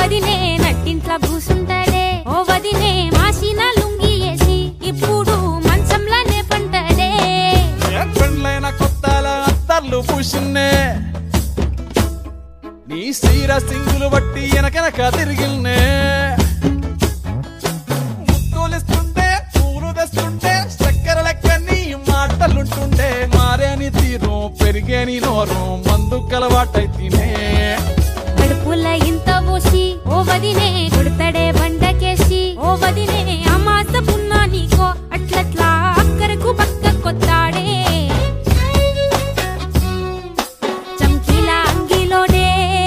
వదినే నట్టింట్ల కూసుంటాడే ఓ వదినే మాసిన లుంగి వేసి ఇప్పుడు మంచంలానే పంటడే ఏ పెళ్ళైన కొత్తల అత్తర్లు పూసిన్నే నీ సీర సింగులు బట్టి వెనకెనక తిరిగిల్నే ముత్తులిస్తుంటే పూలు తెస్తుంటే చక్కెర లెక్క నీ మాటలుంటుండే మారేని తీరు పెరిగేని నోరు మందు కలవాటైతేనే కడుపుల ఇంత పోసి ఓ వదినే కొడతాడే బండకేసి ఓ వదినే అమాస పున్నా నీకో అట్లట్లా అక్కరకు పక్క కొత్తాడే చంకీల అంగిలోడే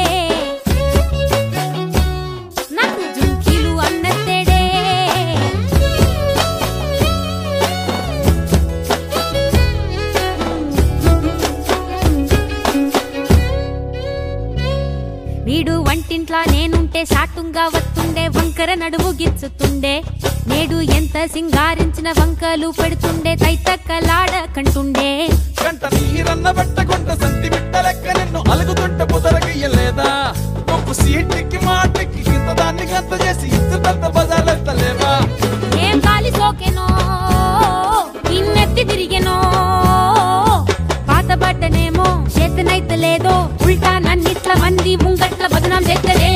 నాకు జుంకీలు అన్నత్తేడే వీడు వంటింట్లా నేనుంటే సాటుంగా వస్తుండే వంకర నడుము గిచ్చుతుండే నేడు ఎంత సింగారించిన వంకలు పెడుతుండే తైతక్కలాడ కంటుండే గంట నీరన్న పెట్టకుంట సంతి బిడ్డ లెక్క నిన్ను అలుగుతుంటే పుదరగయ్యలేదా గొప్ప సీటికి మాటకి ఇంత దాన్ని గంత చేసి ఇద్దరు బజార్లెత్తలేవా ఏం గాలి సోకెనో ఇన్నెత్తి తిరిగెనో పాత బట్టనేమో చేతనైతే లేదో ఉల్టా నన్నిట్ల మంది ముంగట్ల బదనాం చేస్తలే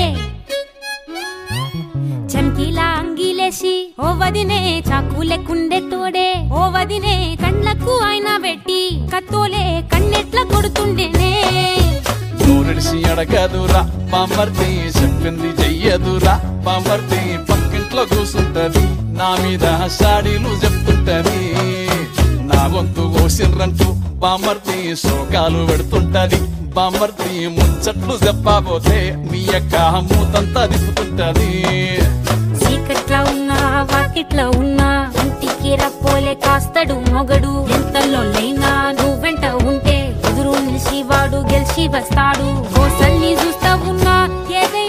చమ్కీలా అంగిలేసి ఓ వదినే చాకు లెక్కుండే తోడే ఓ వదినే కండ్లకు ఆయన పెట్టి కత్తోలే కన్నెట్ల కొడుతుండేనే నూరిడిసి అడగదురా పాంబర్తి చెప్పింది చెయ్యదురా పాంబర్తి పక్కింట్లో కూసుంటది నా మీద సాడీలు చెప్తుంటది నా గొంతు కోసిండ్రంటూ బామర్తి శోకాలు పెడుతుంటది బామర్తి ముచ్చట్లు చెప్పబోతే మీ యొక్క మూతంతా దిప్పుతుంటది చీకట్లా ఉన్నా వాకిట్లా ఉన్నా ఇంటికి రప్పోలే కాస్తడు మొగడు ఎంతలో లైనా నువ్వెంట ఉంటే ఎదురు నిలిచి వాడు గెలిచి వస్తాడు ఓసల్ని చూస్తా ఉన్నా ఏదైనా